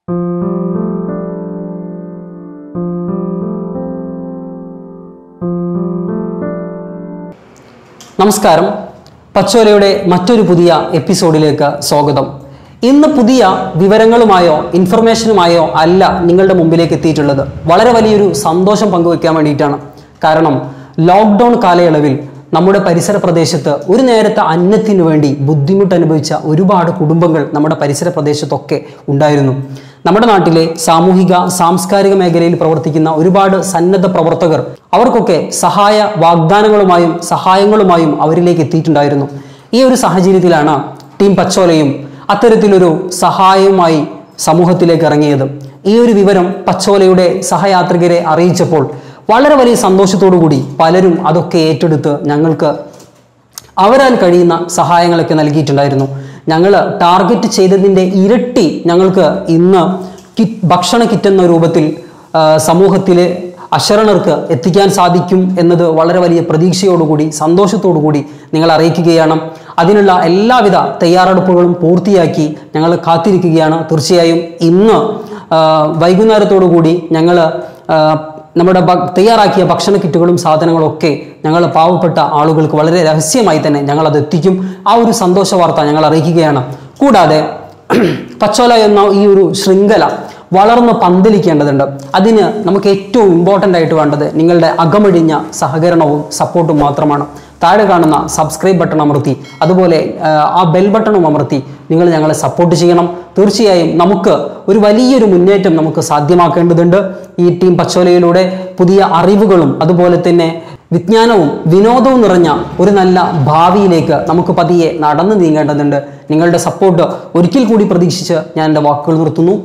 നമസ്കാരം പച്ചോലയുടെ മറ്റൊരു പുതിയ എപ്പിസോഡിലേക്ക് സ്വാഗതം ഇന്ന് പുതിയ വിവരങ്ങളുമായോ ഇൻഫർമേഷനുമായോ അല്ല നിങ്ങളുടെ മുമ്പിലേക്ക് എത്തിയിട്ടുള്ളത് വളരെ വലിയൊരു സന്തോഷം പങ്കുവെക്കാൻ വേണ്ടിയിട്ടാണ് കാരണം ലോക്ക്ഡൗൺ കാലയളവിൽ നമ്മുടെ പരിസര പ്രദേശത്ത് ഒരു നേരത്തെ അന്നത്തിനു വേണ്ടി ബുദ്ധിമുട്ട് അനുഭവിച്ച ഒരുപാട് കുടുംബങ്ങൾ നമ്മുടെ പരിസര പ്രദേശത്തൊക്കെ ഉണ്ടായിരുന്നു നമ്മുടെ നാട്ടിലെ സാമൂഹിക സാംസ്കാരിക മേഖലയിൽ പ്രവർത്തിക്കുന്ന ഒരുപാട് സന്നദ്ധ പ്രവർത്തകർ അവർക്കൊക്കെ സഹായ വാഗ്ദാനങ്ങളുമായും സഹായങ്ങളുമായും അവരിലേക്ക് എത്തിയിട്ടുണ്ടായിരുന്നു ഈ ഒരു സാഹചര്യത്തിലാണ് ടീം പച്ചോലയും അത്തരത്തിലൊരു സഹായവുമായി സമൂഹത്തിലേക്ക് ഇറങ്ങിയത് ഈ ഒരു വിവരം പച്ചോലയുടെ സഹയാത്രികരെ അറിയിച്ചപ്പോൾ വളരെ വലിയ സന്തോഷത്തോടു കൂടി പലരും അതൊക്കെ ഏറ്റെടുത്ത് ഞങ്ങൾക്ക് അവരാൽ കഴിയുന്ന സഹായങ്ങളൊക്കെ നൽകിയിട്ടുണ്ടായിരുന്നു ഞങ്ങൾ ടാർഗറ്റ് ചെയ്തതിൻ്റെ ഇരട്ടി ഞങ്ങൾക്ക് ഇന്ന് കിറ്റ് ഭക്ഷണ കിറ്റ് എന്ന രൂപത്തിൽ ആ, സമൂഹത്തിലെ അശരണർക്ക് എത്തിക്കാൻ സാധിക്കും എന്നത് വളരെ വലിയ പ്രതീക്ഷയോടുകൂടി സന്തോഷത്തോടുകൂടി നിങ്ങൾ അറിയിക്കുകയാണ് അതിനുള്ള എല്ലാവിധ തയ്യാറെടുപ്പുകളും പൂർത്തിയാക്കി ഞങ്ങൾ കാത്തിരിക്കുകയാണ് തീർച്ചയായും ഇന്ന് ആ, വൈകുന്നേരത്തോടു കൂടി ഞങ്ങൾ നമ്മുടെ ഭ- തയ്യാറാക്കിയ ഭക്ഷണ കിറ്റുകളും സാധനങ്ങളും ഒക്കെ ഞങ്ങൾ പാവപ്പെട്ട ആളുകൾക്ക് വളരെ രഹസ്യമായി തന്നെ ഞങ്ങൾ അത് എത്തിക്കും ആ ഒരു സന്തോഷ വാർത്ത ഞങ്ങൾ അറിയിക്കുകയാണ് കൂടാതെ പച്ചോല എന്ന ഈ ഒരു ശൃംഖല വളർന്ന് പന്തലിക്കേണ്ടതുണ്ട് അതിന് നമുക്ക് ഏറ്റവും ഇമ്പോർട്ടൻ്റ് ആയിട്ട് വേണ്ടത് നിങ്ങളുടെ അകമഴിഞ്ഞ സഹകരണവും സപ്പോർട്ടും മാത്രമാണ് താഴെ കാണുന്ന സബ്സ്ക്രൈബ് ബട്ടൺ അമർത്തി അതുപോലെ ആ, ആ ബെൽ ബട്ടണും അമർത്തി നിങ്ങൾ ഞങ്ങളെ സപ്പോർട്ട് ചെയ്യണം തീർച്ചയായും നമുക്ക് ഒരു വലിയൊരു മുന്നേറ്റം നമുക്ക് സാധ്യമാക്കേണ്ടതുണ്ട് ഈ ടീം പച്ചോലയിലൂടെ പുതിയ അറിവുകളും അതുപോലെ തന്നെ വിജ്ഞാനവും വിനോദവും നിറഞ്ഞ ഒരു നല്ല ഭാവിയിലേക്ക് നമുക്ക് പതിയെ നടന്നു നീങ്ങേണ്ടതുണ്ട് നിങ്ങളുടെ സപ്പോർട്ട് ഒരിക്കൽ കൂടി പ്രതീക്ഷിച്ച് ഞാൻ എൻ്റെ വാക്കുകൾ നിർത്തുന്നു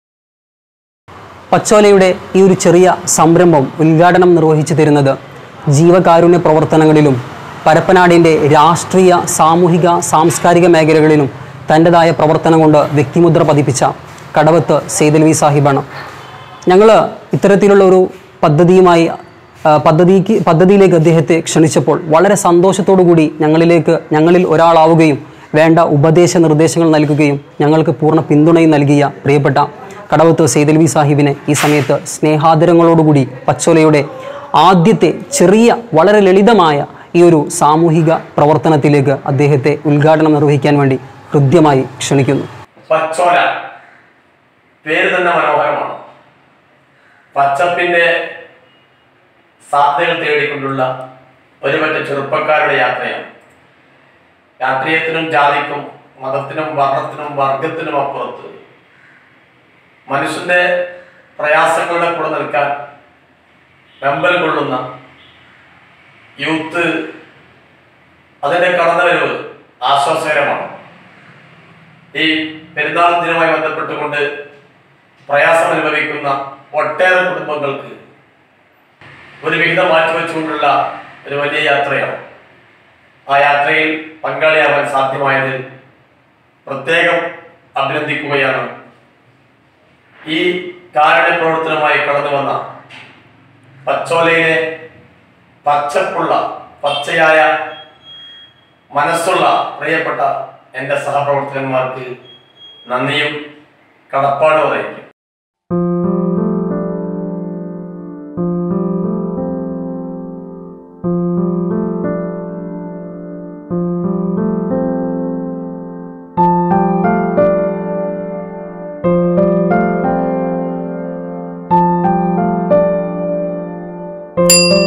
പച്ചോലയുടെ ഈ ഒരു ചെറിയ സംരംഭം ഉദ്ഘാടനം നിർവഹിച്ചു തരുന്നത് ജീവകാരുണ്യ പ്രവർത്തനങ്ങളിലും പരപ്പനാടിൻ്റെ രാഷ്ട്രീയ സാമൂഹിക സാംസ്കാരിക മേഖലകളിലും തൻ്റെതായ പ്രവർത്തനം കൊണ്ട് വ്യക്തിമുദ്ര പതിപ്പിച്ച കടവത്ത് സെയ്തൽവി സാഹിബാണ് ഞങ്ങൾ ഇത്തരത്തിലുള്ള ഒരു പദ്ധതിയുമായി ആ, പദ്ധതിക്ക് പദ്ധതിയിലേക്ക് അദ്ദേഹത്തെ ക്ഷണിച്ചപ്പോൾ വളരെ സന്തോഷത്തോടു കൂടി ഞങ്ങളിലേക്ക് ഞങ്ങളിൽ ഒരാളാവുകയും വേണ്ട ഉപദേശ നിർദ്ദേശങ്ങൾ നൽകുകയും ഞങ്ങൾക്ക് പൂർണ്ണ പിന്തുണയും നൽകിയ പ്രിയപ്പെട്ട കടവത്ത് സെയ്തൽവി സാഹിബിനെ ഈ സമയത്ത് സ്നേഹാദരങ്ങളോടുകൂടി പച്ചോലയുടെ ആദ്യത്തെ ചെറിയ വളരെ ലളിതമായ ഈ ഒരു സാമൂഹിക പ്രവർത്തനത്തിലേക്ക് അദ്ദേഹത്തെ ഉദ്ഘാടനം നിർവഹിക്കാൻ വേണ്ടി ഹൃദ്യമായി ക്ഷണിക്കുന്നു പച്ചോല പേര് തന്നെ മനോഹരമാണ് പച്ചപ്പിന്റെ സാധ്യതകൾ തേടിക്കൊണ്ടുള്ള ഒരുപറ്റ ചെറുപ്പക്കാരുടെ യാത്രയാണ് രാഷ്ട്രീയത്തിനും ജാതിക്കും മതത്തിനും വർണ്ണത്തിനും വർഗത്തിനും അപ്പുറത്ത് മനുഷ്യന്റെ പ്രയാസങ്ങളുടെ കൂടെ നിൽക്കാൻ വെമ്പൽ കൊള്ളുന്ന യൂത്ത് അതിന്റെ കടന്നുവരവ് ആശ്വാസകരമാണ് ഈ പെരുന്നാൾ ദിനവുമായി ബന്ധപ്പെട്ടുകൊണ്ട് പ്രയാസം അനുഭവിക്കുന്ന ഒട്ടേറെ കുടുംബങ്ങൾക്ക് ഒരു വിഹിതം മാറ്റിവെച്ചുകൊണ്ടുള്ള ഒരു വലിയ യാത്രയാണ് ആ യാത്രയിൽ പങ്കാളിയാവാൻ സാധ്യമായതിൽ പ്രത്യേകം അഭിനന്ദിക്കുകയാണ് ഈ കാരുണ്യ പ്രവർത്തനമായി കടന്നു വന്ന പച്ചോലയിലെ പച്ചപ്പുള്ള പച്ചയായ മനസ്സുള്ള പ്രിയപ്പെട്ട എൻ്റെ സഹപ്രവർത്തകന്മാർക്ക് നന്ദിയും കടപ്പാടും അറിയിക്കും Thank